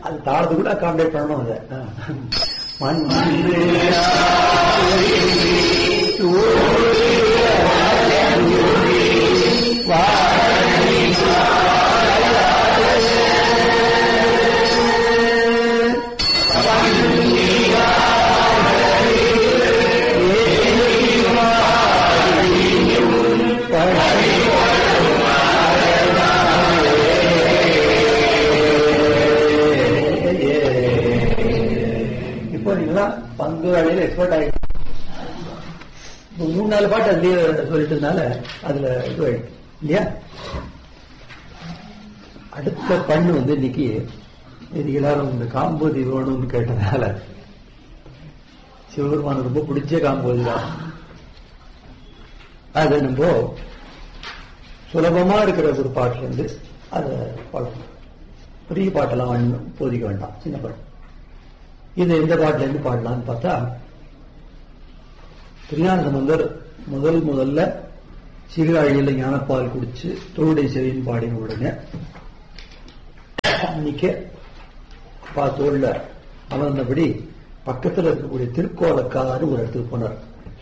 அது தாளத்துக்குள்ள அகாமடேட் பண்ணணும் அதை ஆ. மண்ணு இப்போ நீங்களாம் பங்கு வேலையில எக்ஸ்பர்ட் ஆகிட்டு இப்போ மூணு நாலு பாட்டு அதுலயே சொல்லிட்டதுனால அதுல இது ஆயிடுச்சு. இல்லையா அடுத்த பண்ணு வந்து இன்னைக்கு இது எல்லாரும் இந்த காம்போதி வேணும்னு கேட்டதுனால சிவபெருமானுக்கு ரொம்ப பிடிச்ச காம்போதி தான் அதை நம்ம சுலபமா இருக்கிற ஒரு பாட்டுல இருந்து அதை பாடணும் பெரிய பாட்டெல்லாம் வேணும் போதிக்க வேண்டாம் சின்ன பாட்டு இது எந்த பாட்டுல இருந்து பாடலாம்னு பார்த்தா திருஞான சம்பந்தர் முதல் முதல்ல சீர்காழியில ஞானப்பால் குடிச்சு தொழுடை செவின்னு பாடின உடனே அன்னைக்கு அப்பா தோல்ல அமர்ந்தபடி பக்கத்துல இருக்கக்கூடிய திருக்கோலக்காரு ஒரு இடத்துக்கு போனார்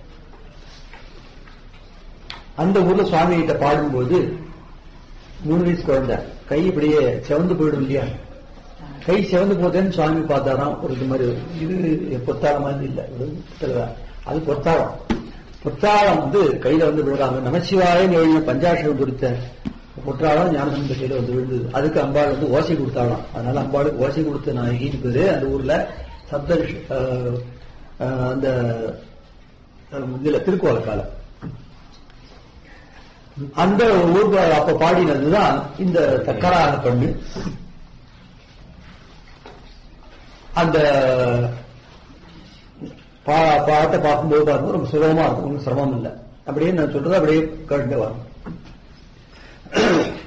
அந்த ஊர்ல சுவாமி கிட்ட பாடும்போது மூணு வயசு குழந்தை கை இப்படியே செவந்து போயிடும் இல்லையா கை செவந்து போதேன்னு சுவாமி பார்த்தாராம் ஒரு இது மாதிரி இது பொத்தாளம் மாதிரி இல்ல ஒரு புத்தகம். அது பொத்தாளம் பொத்தாளம் வந்து கையில வந்து விழுறாங்க நமசிவாயன்னு எழுதின பஞ்சாட்சரம் கொடுத்த பொற்றாளம் ஞானசந்த கையில வந்து விழுந்தது அதுக்கு அம்பாள் வந்து ஓசை கொடுத்தாளாம் அதனால அம்பாளுக்கு ஓசை கொடுத்த நாயகின்னு பேரு அந்த ஊர்ல சப்த ரிஷி- ஆஹ், ஆஹ், அந்த ஆஹ், இதுல திருக்கோலக்கால அந்த ஊர் அப்ப பாடினதுதான் இந்த தக்கராக பண்ணு அந்த பா- பாட்டை பார்க்கும்போது பாருங்க ரொம்ப சுலபமா இருக்கும் ஒன்றும் சிரமம் இல்லை அப்படியே நான் சொல்றது அப்படியே கேட்டு வரும்